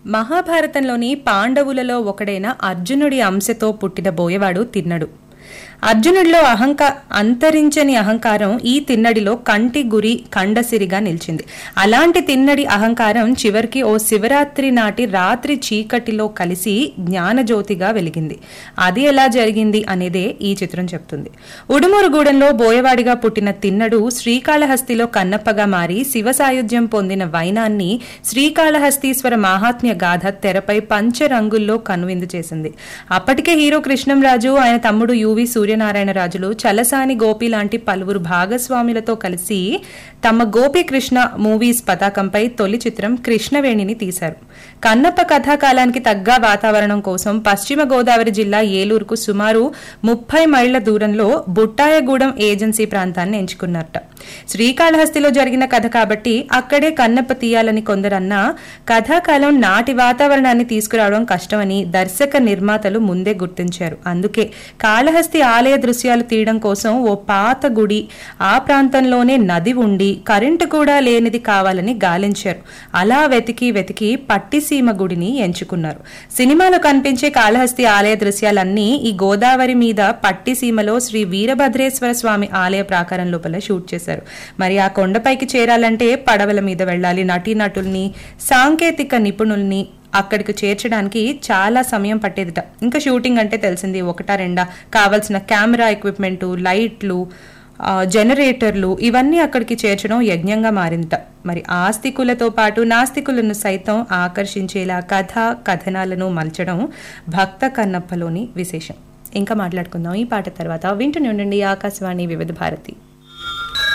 మహాభారతంలోని పాండవులలో ఒకడైన అర్జునుడి అంశతో పుట్టిన బోయవాడు తిన్నడు అర్జునుడిలో అహంకా అంతరించని అహంకారం ఈ తిన్నడిలో కంటి గురి కండసిరిగా నిలిచింది అలాంటి తిన్నడి అహంకారం చివరికి ఓ శివరాత్రి నాటి రాత్రి చీకటిలో కలిసి జ్ఞానజ్యోతిగా వెలిగింది అది ఎలా జరిగింది అనేదే ఈ చిత్రం చెప్తుంది ఉడుమూరుగూడెంలో బోయవాడిగా పుట్టిన తిన్నడు శ్రీకాళహస్తిలో కన్నప్పగా మారి శివ సాయుధ్యం పొందిన వైనాన్ని శ్రీకాళహస్తీశ్వర మాహాత్మ్య గాథ తెరపై పంచరంగుల్లో కనువిందు చేసింది అప్పటికే హీరో కృష్ణంరాజు ఆయన తమ్ముడు యువి సూర్యనారాయణ రాజులు చలసాని గోపి లాంటి పలువురు భాగస్వాములతో కలిసి తమ గోపీకృష్ణ మూవీస్ పతాకంపై తొలి చిత్రం కృష్ణవేణిని తీశారు కన్నప్ప కథాకాలానికి తగ్గ వాతావరణం కోసం పశ్చిమ గోదావరి జిల్లా ఏలూరుకు సుమారు ముప్పై మైళ్ల దూరంలో బుట్టాయగూడెం ఏజెన్సీ ప్రాంతాన్ని ఎంచుకున్నారట శ్రీకాళహస్తిలో జరిగిన కథ కాబట్టి అక్కడే కన్నప్ప తీయాలని కొందరన్నా కథాకాలం నాటి వాతావరణాన్ని తీసుకురావడం కష్టమని దర్శక నిర్మాతలు ముందే గుర్తించారు అందుకే కాళహస్తి ఆలయ దృశ్యాలు తీయడం కోసం ఓ పాత గుడి ఆ ప్రాంతంలోనే నది ఉండి కరెంటు కూడా లేనిది కావాలని గాలించారు అలా వెతికి వెతికి పట్టిసీమ గుడిని ఎంచుకున్నారు సినిమాలో కనిపించే కాళహస్తి ఆలయ దృశ్యాలన్నీ ఈ గోదావరి మీద పట్టిసీమలో శ్రీ వీరభద్రేశ్వర స్వామి ఆలయ ప్రాకారం లోపల షూట్ చేశారు మరి ఆ కొండపైకి చేరాలంటే పడవల మీద వెళ్ళాలి నటీనటుల్ని సాంకేతిక నిపుణుల్ని అక్కడికి చేర్చడానికి చాలా సమయం పట్టేదిట ఇంకా షూటింగ్ అంటే తెలిసింది ఒకటా రెండా కావాల్సిన కెమెరా ఎక్విప్మెంటు లైట్లు ఆ, జనరేటర్లు ఇవన్నీ అక్కడికి చేర్చడం యజ్ఞంగా మారిందట మరి ఆస్తికులతో పాటు నాస్తికులను సైతం ఆకర్షించేలా కథ కథనాలను మలచడం భక్త కన్నప్పలోని విశేషం ఇంకా మాట్లాడుకుందాం ఈ పాట తర్వాత వింటూనే ఉండండి ఆకాశవాణి వివిధ భారతి